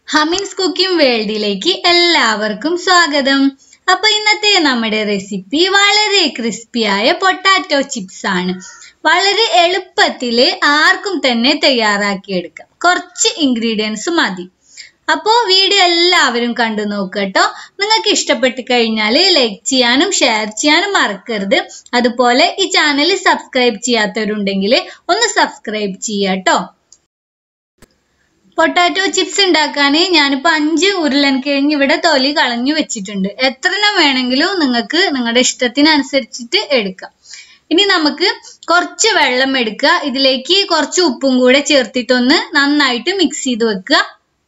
ഹമിൻസ് cooking വേൾഡിലേക്ക് എല്ലാവർക്കും സ്വാഗതം അപ്പൊ ഇന്നത്തെ നമ്മുടെ റെസിപ്പി വളരെ ക്രിസ്പിയായ പൊട്ടാറ്റോ ചിപ്സ് ആണ് വളരെ എളുപ്പത്തില് ആർക്കും തന്നെ തയ്യാറാക്കിയെടുക്കാം കുറച്ച് ഇൻഗ്രീഡിയൻസ് മതി അപ്പോ വീഡിയോ എല്ലാവരും കണ്ടു നോക്കട്ടോ നിങ്ങൾക്ക് ഇഷ്ടപ്പെട്ട് കഴിഞ്ഞാൽ ലൈക്ക് ചെയ്യാനും ഷെയർ ചെയ്യാനും മറക്കരുത് അതുപോലെ ഈ ചാനൽ സബ്സ്ക്രൈബ് ചെയ്യാത്തവരുണ്ടെങ്കിൽ ഒന്ന് സബ്സ്ക്രൈബ് ചെയ്യാട്ടോ പൊട്ടാറ്റോ ചിപ്സ് ഉണ്ടാക്കാൻ ഞാനിപ്പോ അഞ്ച് ഉരുളൻകിഴങ്ങ് ഇവിടെ തൊലി കളഞ്ഞു വെച്ചിട്ടുണ്ട് എത്രണ്ണം വേണമെങ്കിലും നിങ്ങൾക്ക് നിങ്ങളുടെ ഇഷ്ടത്തിനനുസരിച്ചിട്ട് എടുക്കാം ഇനി നമുക്ക് കുറച്ച് വെള്ളം എടുക്കുക ഇതിലേക്ക് കുറച്ച് ഉപ്പും കൂടെ ചേർത്തിട്ടൊന്ന് നന്നായിട്ട് മിക്സ് ചെയ്ത് വെക്കുക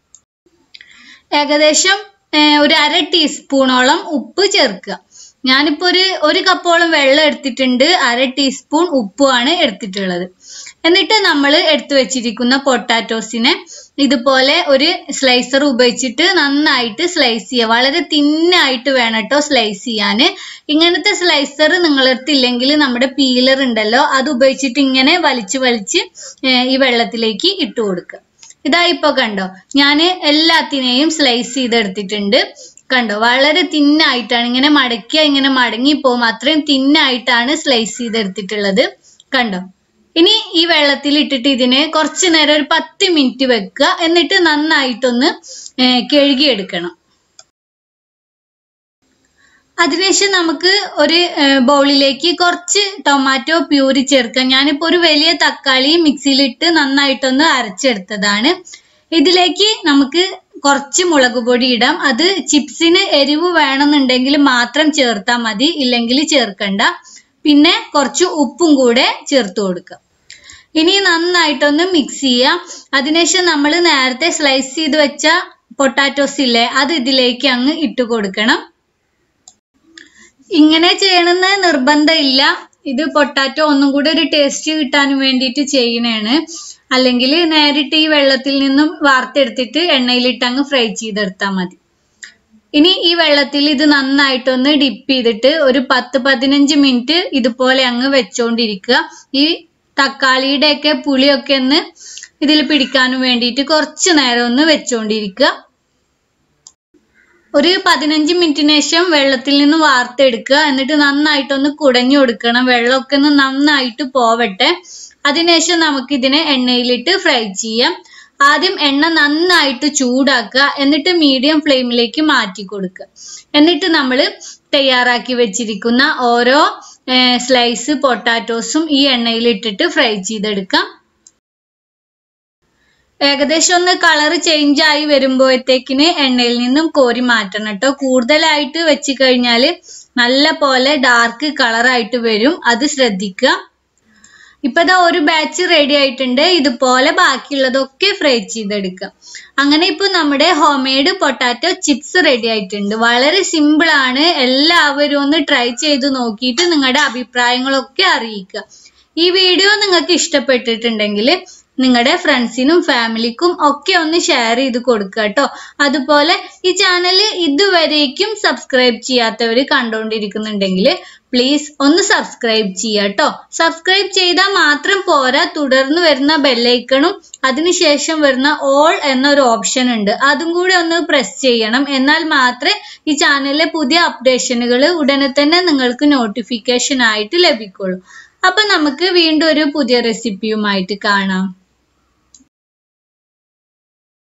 ഏകദേശം ഒരു അര ടീസ്പൂണോളം ഉപ്പ് ചേർക്കുക ഞാനിപ്പോ ഒരു ഒരു കപ്പോളം വെള്ളം എടുത്തിട്ടുണ്ട് അര ടീസ്പൂൺ ഉപ്പുമാണ് എടുത്തിട്ടുള്ളത് എന്നിട്ട് നമ്മൾ എടുത്തു വെച്ചിരിക്കുന്ന പൊട്ടാറ്റോസിനെ ഇതുപോലെ ഒരു സ്ലൈസർ ഉപയോഗിച്ചിട്ട് നന്നായിട്ട് സ്ലൈസ് ചെയ്യുക വളരെ തിന്നായിട്ട് വേണം കേട്ടോ സ്ലൈസ് ചെയ്യാൻ ഇങ്ങനത്തെ സ്ലൈസർ നിങ്ങളടുത്ത് ഇല്ലെങ്കിൽ നമ്മുടെ പീലർ ഉണ്ടല്ലോ അത് ഉപയോഗിച്ചിട്ട് ഇങ്ങനെ വലിച്ച് വലിച്ച് ഈ വെള്ളത്തിലേക്ക് ഇട്ട് കൊടുക്കുക ഇതാ ഇപ്പൊ കണ്ടോ ഞാൻ എല്ലാത്തിനെയും സ്ലൈസ് ചെയ്തെടുത്തിട്ടുണ്ട് കണ്ടോ വളരെ തിന്നായിട്ടാണ് ഇങ്ങനെ മടക്കിയ ഇങ്ങനെ മടങ്ങി പോകും അത്രയും തിന്നായിട്ടാണ് സ്ലൈസ് ചെയ്തെടുത്തിട്ടുള്ളത് കണ്ടോ ഇനി ഈ വെള്ളത്തിൽ ഇട്ടിട്ട് ഇതിനെ കുറച്ചു നേരം ഒരു പത്ത് മിനിറ്റ് വെക്കുക എന്നിട്ട് നന്നായിട്ടൊന്ന് കഴുകിയെടുക്കണം അതിനുശേഷം നമുക്ക് ഒരു ബൗളിലേക്ക് കുറച്ച് ടൊമാറ്റോ പ്യൂരി ചേർക്കാം ഞാനിപ്പോ ഒരു വലിയ തക്കാളി മിക്സിയിലിട്ട് നന്നായിട്ടൊന്ന് അരച്ചെടുത്തതാണ് ഇതിലേക്ക് നമുക്ക് കുറച്ച് മുളക് പൊടി ഇടാം അത് ചിപ്സിന് എരിവ് വേണമെന്നുണ്ടെങ്കിൽ മാത്രം ചേർത്താൽ മതി ഇല്ലെങ്കിൽ ചേർക്കണ്ട പിന്നെ കുറച്ച് ഉപ്പും കൂടെ ചേർത്ത് കൊടുക്കാം ഇനി നന്നായിട്ടൊന്ന് മിക്സ് ചെയ്യാം അതിനുശേഷം നമ്മൾ നേരത്തെ സ്ലൈസ് ചെയ്ത് വെച്ച പൊട്ടാറ്റോസ് ഇല്ലേ അത് ഇതിലേക്ക് അങ്ങ് ഇട്ട് കൊടുക്കണം ഇങ്ങനെ ചെയ്യണമെന്ന് നിർബന്ധമില്ല ഇത് പൊട്ടാറ്റോ ഒന്നും കൂടി ഒരു ടേസ്റ്റ് കിട്ടാൻ വേണ്ടിയിട്ട് ചെയ്യണേണ് അല്ലെങ്കിൽ നേരിട്ട് ഈ വെള്ളത്തിൽ നിന്നും വാർത്തെടുത്തിട്ട് എണ്ണയിലിട്ട് അങ്ങ് ഫ്രൈ ചെയ്തെടുത്താൽ മതി ഇനി ഈ വെള്ളത്തിൽ ഇത് നന്നായിട്ടൊന്ന് ഡിപ്പ് ചെയ്തിട്ട് ഒരു പത്ത് പതിനഞ്ച് മിനിറ്റ് ഇതുപോലെ അങ്ങ് വെച്ചോണ്ടിരിക്കുക ഈ തക്കാളിയുടെ ഒക്കെ പുളിയൊക്കെ ഒന്ന് ഇതിൽ പിടിക്കാനും വേണ്ടിയിട്ട് കുറച്ച് നേരം ഒന്ന് വെച്ചോണ്ടിരിക്കുക ഒരു പതിനഞ്ച് മിനിറ്റിന് ശേഷം വെള്ളത്തിൽ നിന്ന് വാർത്തെടുക്കുക എന്നിട്ട് നന്നായിട്ടൊന്ന് കുടഞ്ഞു കൊടുക്കണം വെള്ളമൊക്കെ ഒന്ന് നന്നായിട്ട് പോവട്ടെ അതിനുശേഷം നമുക്ക് ഇതിനെ എണ്ണയിലിട്ട് ഫ്രൈ ചെയ്യാം ആദ്യം എണ്ണ നന്നായിട്ട് ചൂടാക്കുക എന്നിട്ട് മീഡിയം ഫ്ലെയിമിലേക്ക് മാറ്റി കൊടുക്കുക എന്നിട്ട് നമ്മൾ തയ്യാറാക്കി വെച്ചിരിക്കുന്ന ഓരോ സ്ലൈസ് പൊട്ടാറ്റോസും ഈ എണ്ണയിൽ ഇട്ടിട്ട് ഫ്രൈ ചെയ്തെടുക്കാം ഏകദേശം ഒന്ന് കളർ ചേഞ്ച് ആയി വരുമ്പോഴത്തേക്കിന് എണ്ണയിൽ നിന്നും കോരി മാറ്റണം കേട്ടോ കൂടുതലായിട്ട് വെച്ച് കഴിഞ്ഞാൽ നല്ല പോലെ ഡാർക്ക് കളറായിട്ട് വരും അത് ശ്രദ്ധിക്കുക ഇപ്പൊ ഇതാ ഒരു ബാച്ച് റെഡി ആയിട്ടുണ്ട് ഇതുപോലെ ബാക്കിയുള്ളതൊക്കെ ഫ്രൈ ചെയ്തെടുക്കുക അങ്ങനെ ഇപ്പൊ നമ്മുടെ home made potato chips ready ആയിട്ടുണ്ട് വളരെ സിമ്പിൾ ആണ് എല്ലാവരും ഒന്ന് ട്രൈ ചെയ്ത് നോക്കിയിട്ട് നിങ്ങളുടെ അഭിപ്രായങ്ങളൊക്കെ അറിയിക്കുക ഈ വീഡിയോ നിങ്ങൾക്ക് ഇഷ്ടപ്പെട്ടിട്ടുണ്ടെങ്കിൽ നിങ്ങളുടെ ഫ്രണ്ട്സിനും ഫാമിലിക്കും ഒക്കെ ഒന്ന് ഷെയർ ചെയ്ത് കൊടുക്കുക കേട്ടോ അതുപോലെ ഈ ചാനൽ ഇതുവരേക്കും സബ്സ്ക്രൈബ് ചെയ്യാത്തവർ കണ്ടുകൊണ്ടിരിക്കുന്നുണ്ടെങ്കിൽ പ്ലീസ് ഒന്ന് സബ്സ്ക്രൈബ് ചെയ്യുക കേട്ടോ സബ്സ്ക്രൈബ് ചെയ്താൽ മാത്രം പോരാ തുടർന്ന് വരുന്ന ബെല്ലൈക്കണും അതിനുശേഷം വരുന്ന ഓൾ എന്നൊരു ഓപ്ഷൻ ഉണ്ട് അതും കൂടി ഒന്ന് പ്രസ് ചെയ്യണം എന്നാൽ മാത്രമേ ഈ ചാനലിലെ പുതിയ അപ്ഡേഷനുകൾ ഉടനെ തന്നെ നിങ്ങൾക്ക് നോട്ടിഫിക്കേഷൻ ആയിട്ട് ലഭിക്കുള്ളൂ അപ്പൊ നമുക്ക് വീണ്ടും ഒരു പുതിയ റെസിപ്പിയുമായിട്ട് കാണാം